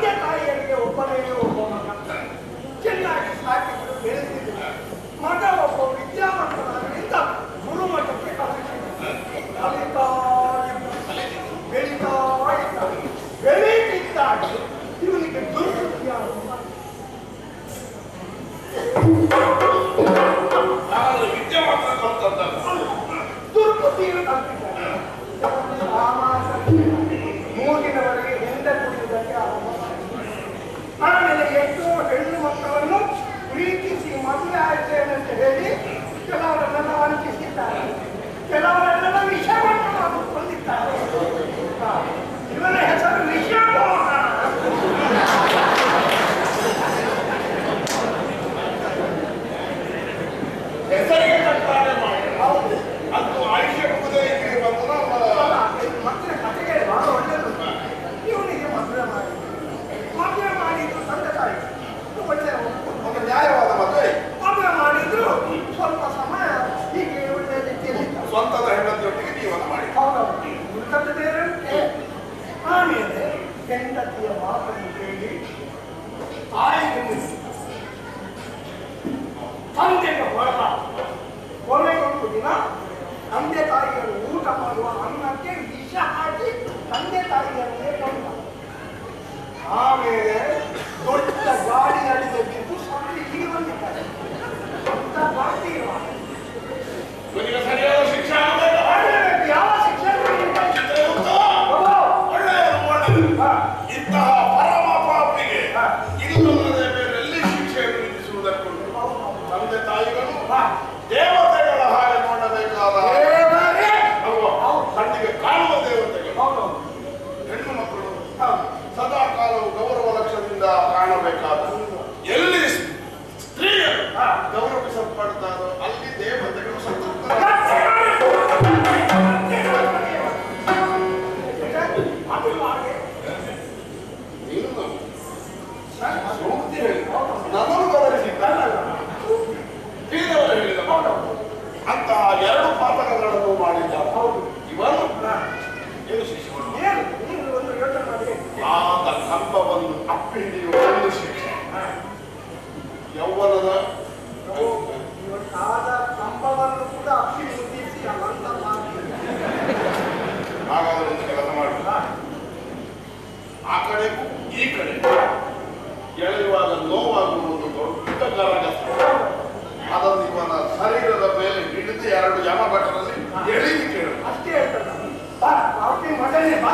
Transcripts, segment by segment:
ತಂದೆ ತಾಯಿಯರಿಗೆ ಒಬ್ಬನೇ ಒಬ್ಬ ಮಗ ಚೆನ್ನಾಗಿ ಸಾಕಿದ್ರು ಬೆಳೆಸಿದ್ರು ಮಗ ಒಬ್ಬ ವಿದ್ಯಾವಂತನಾದ್ರಿಂದ ಗುರುಮಠಕ್ಕೆ ಕಲಿಸಿದ್ರು ಕಲಿತಾ ಇದ್ದ, ಬೆಳೀತಾ ಇದ್ದ ಬೆಳೀತಿದ್ದಾಗ ಇವನಿಗೆ ದುರ್ಬುದ್ಧಿ ಆರಂಭ ನಾನು ವಿದ್ಯೆ ಮಾತ್ರ ಕಲ್ತದ್ದಲ್ಲ ದುರ್ಬುದ್ಧಿಯನ್ನು ಕಲ್ತಿದ್ದಾರೆ ಮೂಗಿನವರೆಗೆ ಹೆಂಡ ಕುಡಿಯುವುದಕ್ಕೆ ಆರಂಭ ಮಾಡಿದ್ರು. ಆಮೇಲೆ ಎಷ್ಟೋ ಹೆಣ್ಣು ಮಕ್ಕಳನ್ನು ಪ್ರೀತಿಸಿ ಮದುವೆ ಆಯ್ತೇನಂತ ಹೇಳಿ ಕೆಲವರನ್ನೆಲ್ಲ ವಂಚಿಸಿದ್ದಾರೆ ಕೆಲವರನ್ನೆಲ್ಲ ವಿಷವನ್ನು ಕೊಂಡಿದ್ದಾರೆ ಹಾ. ಇವನ ಹೆಸರು ವಿಷಮೋಹನ ಹೆಸರಿಗೆ ತಕ್ಕಾಗೆ ಮಾಡಿ ಹೌದು ಅದು ಆಯುಷ್ಯ ಕುದುರೆಗೆ ಬಂದು ಅಲ್ಲ, ಇದು ಮಕ್ಕಳ ಕಥೆಗೆ ಬಹಳ ಒಳ್ಳೆಯದು ಇವನಿಗೆ ಮದುವೆ ಮಾಡಿ ಮದುವೆ ಮಾಡಿದ್ದು ತಂದೆ ತಾಯಿ ಇದು ಒಳ್ಳೆಯ ಒಪ್ಪು. ಒಂದು ನ್ಯಾಯವಾದ ಮದುವೆ ಮದುವೆ ಮಾಡಿದ್ರು ಸ್ವಲ್ಪ ಸಮಯ ಹೀಗೆ ಒಳ್ಳೆಯ ರೀತಿಯಲ್ಲಿ ಇತ್ತು. ಸ್ವಂತದ ಹೆಂಡತಿಯೊಟ್ಟಿಗೆ ಜೀವನ ಮಾಡಿ ಹೌದೌದು ಉಳಿದದ್ದು ಬೇರೆ ಉಂಟೆ. ಆಮೇಲೆ ಹೆಂಡತಿಯ ಮಾತನ್ನು ಕೇಳಿ ತಾಯಿಗೆ ಮುಗಿಸಿ ತಂದೆಗೆ ಹೊರಟ ಕೊನೆಗೊಂದು ದಿನ ತಂದೆ ತಾಯಿಯರು ಊಟ ಮಾಡುವ ಅನ್ನಕ್ಕೆ ವಿಷ ಹಾಕಿ ತಂದೆ ತಾಯಿಯರಿಗೆ ಕೊಂಡ ಆಮೇಲೆ ದೊಡ್ಡ ಗಾಡಿಯಲ್ಲಿ ಬಿದ್ದು ಸತ್ತು ಇಲ್ಲಿ ಬಂದಿದ್ದಾರೆ ದೊಡ್ಡ ಗಾಡಿ ಇರುವಾಗ ಇವನಿಗೆ ಸರಿಯಾದ ಶಿಕ್ಷೆ ಆಗಬೇಕು ಮಾಡಬೇಕು. ಯಾವ ಶಿಕ್ಷಣ ಚಿತ್ರ ಉಂಟು? ಒಳ್ಳೆಯದು ಒಳ್ಳೆಯದು ಇಂತಹ ಪರಮ ಪಾಪಿಗೆ ಇಲ್ಲಲ್ಲದೆ ಬೇರೆ ಎಲ್ಲಿ ಶಿಕ್ಷೆಯನ್ನು ವಿಧಿಸುವುದಕ್ಕುಂಟು ತಂದೆ ತಾಯಿಗಳು ದೇವತೆಗಳ ಹಾಗೆ ನೋಡಬೇಕಾದ ಅಲ್ವಾ? ಕಣ್ಣಿಗೆ ಕಾಣುವ ದೇವತೆಗಳು ಹೆಣ್ಣು ಮಕ್ಕಳು ಸದಾ ಕಾಲವು ಗೌರವ ಲಕ್ಷದಿಂದ ಕಾಣಬೇಕಾದ ಎಲ್ಲಿ ಸ್ತ್ರೀಯರು ಗೌರವಿಸಲ್ಪಡ್ತಾರೋ ಅಲ್ಲಿ ದೇವತೆಗಳು ಸಂತೃಪ್ತರಾಗ್ತಾರೆ. ನೀನು ಸೂಕ್ತಿ ಹೇಳಿ ನನ್ನನ್ನು ಬದಲಿಸಿದ್ದ ಬೀದವರು ಹೇಳಿದ ಅಂತಹ ಎರಡು ಪಾತಕಗಳನ್ನು ಮಾಡಿದ್ದ ಇವನು ಏನು ಶಿಕ್ಷಣ ಆದ ಕಂಬವನ್ನು ಅಪ್ಪಿ ಹಿಡಿಯುವ ಒಂದು ಶಿಕ್ಷೆ ಯೌವನದ ಕಂಬವನ್ನು ಕೂಡ ಅಪ್ಪಿ ಮುಗಿಸಿ ಅನಂತ ಮಾಡ್ತಿದ್ದ. ಹಾಗಾದ್ರೆ ಒಂದು ಕೆಲಸ ಮಾಡಿ ಆ ಕಡೆಗೂ ಈ ಕಡೆ ಎಳೆಯುವಾಗ ನೋವಾಗುವ ಒಂದು ದೊಡ್ಡ ಗರಗ ಅದನ್ನು ಇವನ ಶರೀರದ ಮೇಲೆ ಹಿಡಿದು ಎರಡು ಯಮ ಭಟರಲ್ಲಿ ಎಳಿದು ಕೇಳು ಅಷ್ಟೇ ಹೇಳ್ತಾರೆ ಬಾ ಕಾಫಿ ಮಗನೇ ಬಾ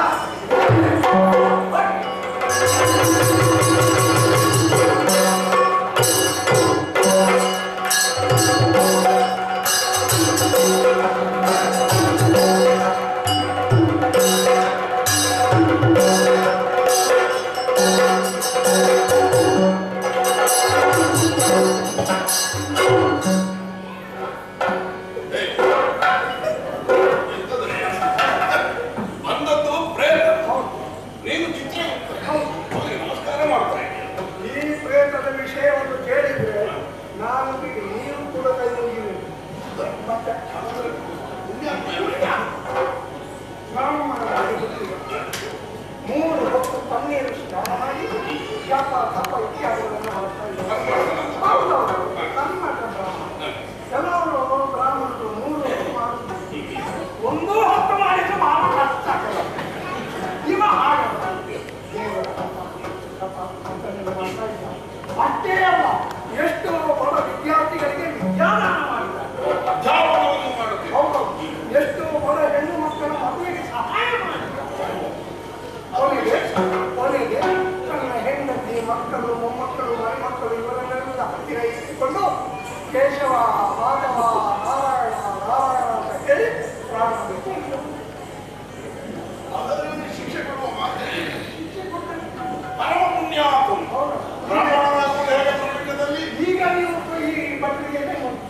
ಏಯ್, ಎಂತದು? ಬಂದದ್ದು ಪ್ರೇತ ನೀನು ಚಿತ್ರ ಅವನಿಗೆ ನಮಸ್ಕಾರ ಮಾಡ್ತಾ ಇದ್ದೀಯ. ಈ ಪ್ರೇತದ ವಿಷಯವನ್ನು ಕೇಳಿದ್ರೆ ನಾನು ಬಿಡಿ ನೀವು ಕೂಡ ಕೈ ಮುಗಿಬೇಕು ಮತ್ತೆ ಹಾಗಾದ್ರೆ ಪುಣ್ಯಾತ್ಮ ಇವನೇ. ಬ್ರಾಹ್ಮಣರಾಗಿ ಹುಟ್ಟಿದ ಮೂರು ಹೊತ್ತು ಪನ್ನೀರು ಸ್ನಾನ ಮಾಡಿ ಜಪ ತಪ ಇತ್ಯಾದಿಗಳನ್ನು ಮಾಡ್ತಾ ಇದ್ದಾರೆ ಹೌದೌದು ಕರ್ನಾಟಕ ಬ್ರಾಹ್ಮಣ ಕೆಲವರು ಬ್ರಾಹ್ಮಣರು ಮೂರು ಹೊತ್ತು ಮಾಡುತ್ತಾರೆ ಒಂದು ಹೊತ್ತು ಮಾಡಿದ್ರೆ ಬಹಳ ಕಷ್ಟ ಇವ ಹಾಗಲ್ಲ ದೇವರ ತಪ, ತಪ ಅಂತನ್ನೆಲ್ಲ ಮಾಡ್ತಾ ಇದ್ದಾರೆ. ಅಷ್ಟೇ ಅಲ್ಲ ಎಷ್ಟೋ ಬಡ ವಿದ್ಯಾರ್ಥಿಗಳಿಗೆ ವಿದ್ಯಾದಾನ ಮಾಡಿದ್ದಾರೆ ಅಧ್ಯಾಪನವನ್ನು ಮಾಡುತ್ತೀಯ. ಹೌದೌದು ಎಷ್ಟೋ ಬಡ ಹೆಣ್ಣು ಮಕ್ಕಳ ಮದುವೆಗೆ ಸಹಾಯ ಮಾಡಿದ್ದಾರೆ ಅವನಿಗೆ ಕೊನೆಗೆ ತನ್ನ ಹೆಂಡತಿ ಮಕ್ಕಳು ಮೊಮ್ಮಕ್ಕಳು ಮರಿಮಕ್ಕಳು ಇವರನ್ನೆಲ್ಲ ಹತ್ತಿರ ಇರಿಸಿಕೊಂಡು ಕೇಶವ ಮಾಧವ ನಾರಾಯಣ ನಾರಾಯಣ ಅಂತ ಹೇಳಿ ಪ್ರಾಣ ಬಿಟ್ಟು ಹಾಗಾದ್ರೆ ಇವನಿಗೆ ಶಿಕ್ಷೆ ಕೊಡುವ ಮಾತೇ ಪರಮ ಪುಣ್ಯಾತ್ಮ ಬ್ರಾಹ್ಮಣನಾಗುವುದು ಹೇಗೆ ಪ್ರಪಂಚದಲ್ಲಿ ಈಗ ನೀವು ಈ ಪತ್ರಿಕೆ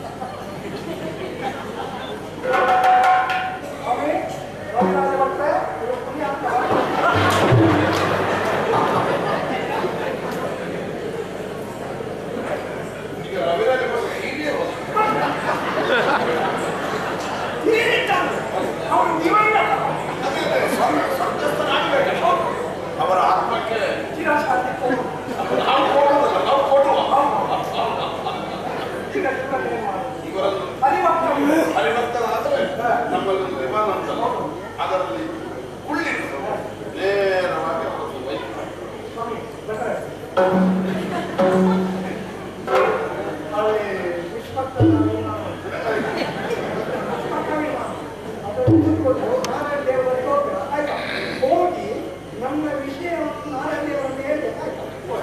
ಅವೇ ರವಿರಾಜ ಭಟ್ರೆ ಇವರು ಪುಣ್ಯಾತ್ಮ ಈಗ ರವಿರಾಜ ಭಟ್ರು ಹೀಗೆ ಹೋದ. ಅಲ್ಲಿ ವಿಶ್ವಕರ್ಮ ಅದನ್ನು ತಿಳ್ಕೊಂಡು ನಾರಾಯಣ ದೇವರಿಗೆ ಹೋಗ್ಬೇಕು ಆಯ್ತಾ ಹೋಗಿ ನಮ್ಮ ವಿಷಯವನ್ನು ನಾರಾಯಣ ದೇವರನ್ನು ಹೇಳ್ಬೇಕು ಆಯ್ತಾ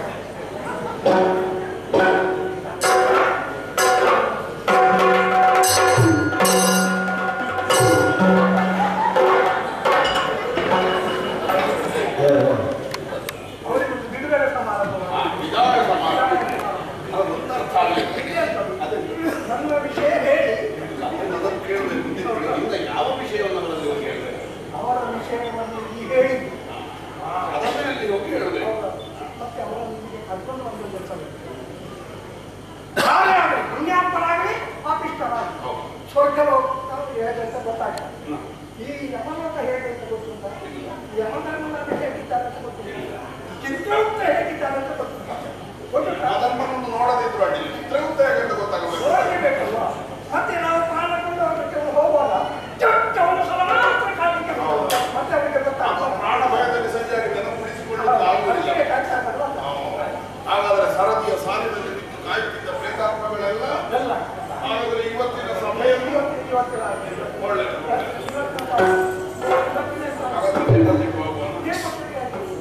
ಅವರಿಗೆ ಬಿಡುಗಡೆ ಸಮಾರಂಭ ಆ, ವಿದಾಯ ಸಮಾರಂಭ ಅದು ಒಂದರ್ಥ ಆಗಲಿಲ್ಲ. ಅದೇ ನನ್ನ ವಿಷಯ ಹೇಳಿ ಅದನ್ನು ಕೇಳಬೇಕು ಇಂದ ಯಾವ ವಿಷಯವನ್ನು ಅವರಲ್ಲಿ ಹೋಗಿ ಹೇಳಬೇಕು ಅವರ ವಿಷಯವನ್ನು ಈ ಹೇಳಿ ಅದನ್ನೇ ಅಲ್ಲಿ ಹೋಗಿ ಹೇಳಬೇಕು ಮತ್ತೆ ಅವರನ್ನು ಇಲ್ಲಿಗೆ ಕರ್ಕೊಂಡು ಬಂದು ಗೊತ್ತಾಗುತ್ತೆ ಯಾರೇ ಆಗಲಿ ಪುಣ್ಯಾತ್ಮರಾಗಲಿ ಪಾಪಿಷ್ಟರಾಗಲಿ ಹೌದು. ಸ್ವರ್ಗಲೋಕ ಹೇಗೆ ಅಂತ ಗೊತ್ತಾಗ್ತದೆ ಈ ಯಮಲೋಕ ಹೇಗೆ ಅಂತ ಗೊತ್ತುಂಟ ಯಮಧರ್ಮಲೋಕ ಹೇಗಿದ್ದಾರೆ ಅಂತ ಗೊತ್ತಿಲ್ಲ ಚಿತ್ರಗುಪ್ತ ಹೇಗಿದ್ದಾರೆ ಅಂತ ಗೊತ್ತಿಲ್ಲ ಗೊತ್ತುಂಟಾ ಧರ್ಮವನ್ನು ನೋಡದಿದ್ರು ಅಡ್ಡಿಲ್ಲ ಚಿತ್ರಗುಪ್ತ ಹೇಗೆ ಅಂತ ಗೊತ್ತಾಗಬೇಕು ಹೋಗಬೇಕಲ್ವಾ ಮತ್ತೆ ನಾವು ಪ್ರಾಣ ಕೊಂಡು ಅದಕ್ಕೆ ಹೋಗುವಾಗ ಚುಟ್ಟ ಒಂದು ಸಲ ಮಾತ್ರ ಕಾಲಿಗೆ ಬರ್ತದೆ. ಮತ್ತೆ ಅವರಿಗೆ ನಮ್ಮ ಗೊತ್ತಾಗ್ತದೆ ಪ್ರಾಣ ಭಯದಲ್ಲಿ ಸಂಜೆಯಾಗಿ ನೆನಪುಳಿಸಿಕೊಳ್ಳಲು ಆಗುವುದಿಲ್ಲ ಅದಕ್ಕೆ ಕಾಣ್ತದಲ್ವಾ? ಹಾಗಾದ್ರೆ ಸರದಿಯ ಸಾಲಿನಲ್ಲಿ ನಿಂತು ಕಾಯುತ್ತಿದ್ದ ಪ್ರೇತಾತ್ಮಗಳೆಲ್ಲ ಎಲ್ಲ ಹಾಗಾದ್ರೆ ಇವತ್ತಿನ ಸಮಯವನ್ನು ಇವತ್ತು- ಇವತ್ತಿನ ಆಗಿದೆ. ಒಳ್ಳೆಯದು ಇವತ್ತಿನ ಇವತ್ತಿನ ಸಲ ಹಾಗಾದ್ರೆ ದೇವರಿಗೆ ಹೋಗೋಣ ದೇವತೆಗೆ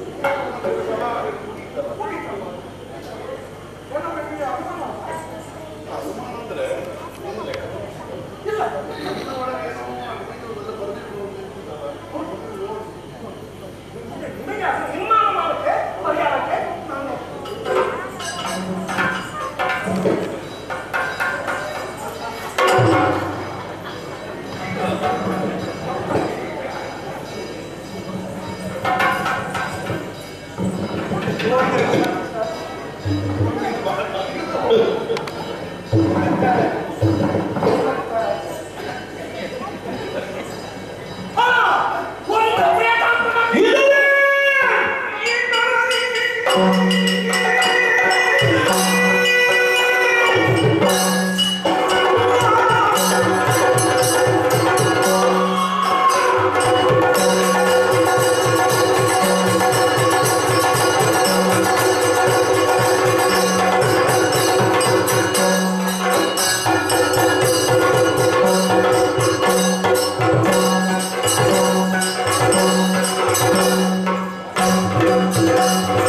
ಕುಡಿತಲ್ವಾ? ಏನೋ ಬೇಕಿದೆ ಅನುಮಾನ? ಅನುಮಾನ ಅಂದ್ರೆ ಒಂದು ಲೆಕ್ಕ. ಇಲ್ಲ ನನ್ನ ಒಳಗೆ ಏನೋ ಅನ್ಕೊಂಡಿರೋದೆಲ್ಲ ಬರ್ದಿಟ್ಕೊಂಡು ನಿಂತಿದ್ದಲ್ಲ. ನಿಮಗೆ ಅದು ನಿರ್ಮಾಣ ಮಾಡೋಕ್ಕೆ ಪರಿಹಾರಕ್ಕೆ ನಾನು ಿ